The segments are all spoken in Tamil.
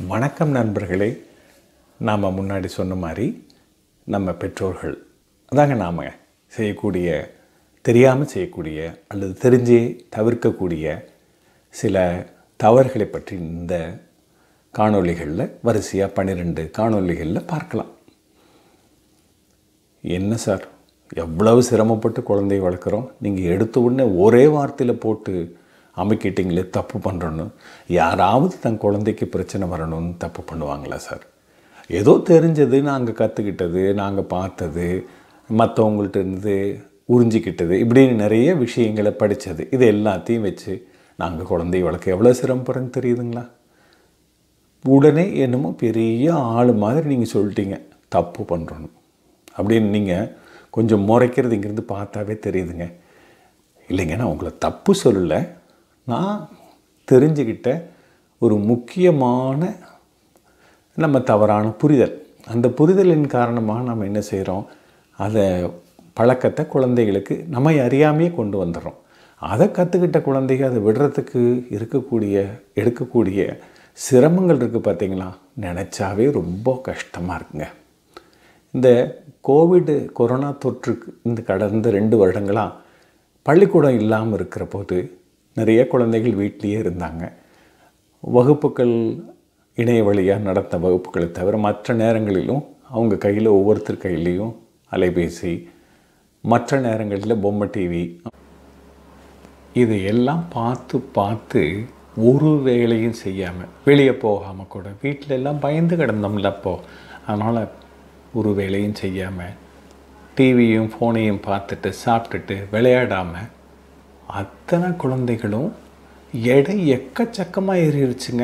வணக்கம் நண்பர்களே நாம் முன்னாடி சொன்ன மாதிரி நம்ம பெற்றோர்கள் அதாங்க நாம் செய்யக்கூடிய தெரியாமல் செய்யக்கூடிய அல்லது தெரிஞ்சே தவிர்க்கக்கூடிய சில தவறுகளை பற்றி இந்த காணொளிகளில் வரிசையாக பன்னிரெண்டு காணொளிகளில் பார்க்கலாம் என்ன சார் எவ்வளவு சிரமப்பட்டு குழந்தைய வளர்க்குறோம் நீங்கள் எடுத்த உடனே ஒரே வார்த்தையில் போட்டு அமைக்கிட்டீங்களே தப்பு பண்ணுறோன்னு யாராவது தன் குழந்தைக்கு பிரச்சனை வரணும்னு தப்பு பண்ணுவாங்களா சார் ஏதோ தெரிஞ்சது நாங்கள் கற்றுக்கிட்டது நாங்கள் பார்த்தது மற்றவங்கள்ட்ட இருந்து உறிஞ்சிக்கிட்டது இப்படின்னு நிறைய விஷயங்களை படித்தது இது எல்லாத்தையும் வச்சு நாங்கள் குழந்தைய வளர்க்க எவ்வளோ சிரமப்படுறேன்னு தெரியுதுங்களா உடனே என்னமோ பெரிய ஆள் மாதிரி நீங்கள் சொல்லிட்டீங்க தப்பு பண்ணுறோன்னு அப்படின்னு நீங்கள் கொஞ்சம் முறைக்கிறது இங்கேருந்து பார்த்தாவே தெரியுதுங்க இல்லைங்க நான் உங்களை தப்பு சொல்லலை நான் தெரிஞ்சுக்கிட்ட ஒரு முக்கியமான நம்ம தவறான புரிதல் அந்த புரிதலின் காரணமாக நம்ம என்ன செய்கிறோம் அதை பழக்கத்தை குழந்தைகளுக்கு நம்ம அறியாமையே கொண்டு வந்துடுறோம் அதை கற்றுக்கிட்ட குழந்தைங்க அதை விடுறதுக்கு இருக்கக்கூடிய எடுக்கக்கூடிய சிரமங்கள் இருக்குது பார்த்தீங்களா நினச்சாவே ரொம்ப கஷ்டமாக இருக்குங்க இந்த கோவிடு கொரோனா தொற்றுக்கு இந்த கடந்த ரெண்டு வருடங்களாக பள்ளிக்கூடம் இல்லாமல் இருக்கிற போது நிறைய குழந்தைகள் வீட்டிலேயே இருந்தாங்க வகுப்புகள் இணைய வழியாக நடத்த வகுப்புகளை தவிர மற்ற நேரங்களிலும் அவங்க கையில் ஒவ்வொருத்தர் கையிலையும் அலைபேசி மற்ற நேரங்களில் பொம்மை டிவி இது எல்லாம் பார்த்து பார்த்து ஒரு வேலையும் செய்யாமல் வெளியே போகாமல் கூட வீட்டில் எல்லாம் பயந்து கிடந்தோம்ல அப்போ அதனால் ஒரு வேலையும் செய்யாமல் டிவியும் ஃபோனையும் பார்த்துட்டு சாப்பிட்டுட்டு விளையாடாமல் அத்தனை குழந்தைகளும் எடை எக்கச்சக்கமாக ஏறிடுச்சுங்க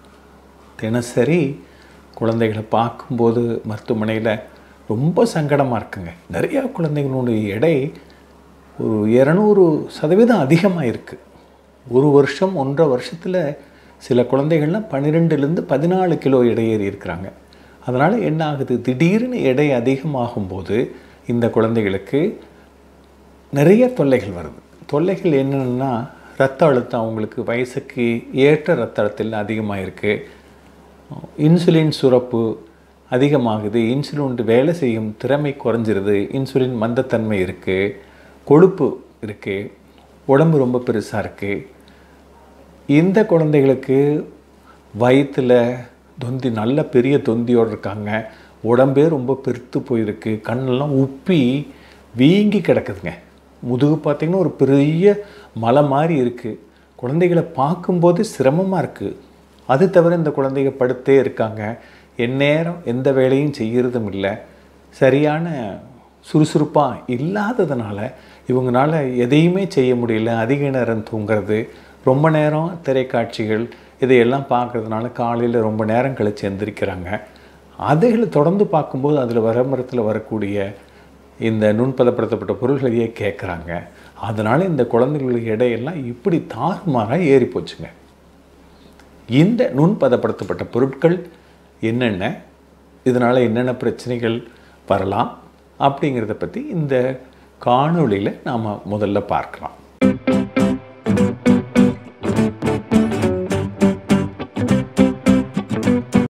தினசரி குழந்தைகளை பார்க்கும்போது மருத்துவமனையில் ரொம்ப சங்கடமாக இருக்குங்க நிறையா குழந்தைகளுடைய எடை ஒரு இரநூறு சதவீதம் அதிகமாக இருக்குது ஒரு வருஷம் ஒன்றரை வருஷத்தில் சில குழந்தைகள்லாம் பன்னிரெண்டுலேருந்து பதினாலு கிலோ எடை ஏறி இருக்கிறாங்க அதனால் என்ன ஆகுது திடீர்னு எடை அதிகமாகும்போது இந்த குழந்தைகளுக்கு நிறைய தொல்லைகள் வருது தொல்லைகள் என்னென்னா ரத்த அழுத்தம் அவங்களுக்கு வயசுக்கு ஏற்ற ரத்த அழுத்தம் அதிகமாக இருக்குது இன்சுலின் சுரப்பு அதிகமாகுது இன்சுலின் வேலை செய்யும் திறமை குறைஞ்சிருது இன்சுலின் மந்தத்தன்மை இருக்குது கொழுப்பு இருக்குது உடம்பு ரொம்ப பெருசாக இருக்குது இந்த குழந்தைகளுக்கு வயிற்றில் தொந்தி நல்ல பெரிய தொந்தியோடு இருக்காங்க உடம்பே ரொம்ப பெருத்து போயிருக்கு கண்ணெல்லாம் உப்பி வீங்கி கிடக்குதுங்க முதுகு பார்த்திங்கன்னா ஒரு பெரிய மலை மாதிரி இருக்குது குழந்தைகளை பார்க்கும்போது சிரமமாக இருக்குது அது தவிர இந்த குழந்தைங்க படுத்தே இருக்காங்க எந்நேரம் எந்த வேலையும் செய்கிறதும் இல்லை சரியான சுறுசுறுப்பாக இல்லாததுனால இவங்களால எதையுமே செய்ய முடியல அதிக நேரம் தூங்குறது ரொம்ப நேரம் திரைக்காட்சிகள் இதையெல்லாம் பார்க்குறதுனால காலையில் ரொம்ப நேரம் கழித்து எந்திரிக்கிறாங்க அதுகளை தொடர்ந்து பார்க்கும்போது அதில் வரமரத்தில் வரக்கூடிய இந்த நுண்பதப்படுத்தப்பட்ட பொருள்களையே கேட்குறாங்க அதனால் இந்த குழந்தைகளுடைய எடையெல்லாம் இப்படி தாறுமாறாக ஏறி போச்சுங்க இந்த நுண்பதப்படுத்தப்பட்ட பொருட்கள் என்னென்ன இதனால் என்னென்ன பிரச்சனைகள் வரலாம் அப்படிங்கிறத பற்றி இந்த காணொளியில் நாம் முதல்ல பார்க்கலாம்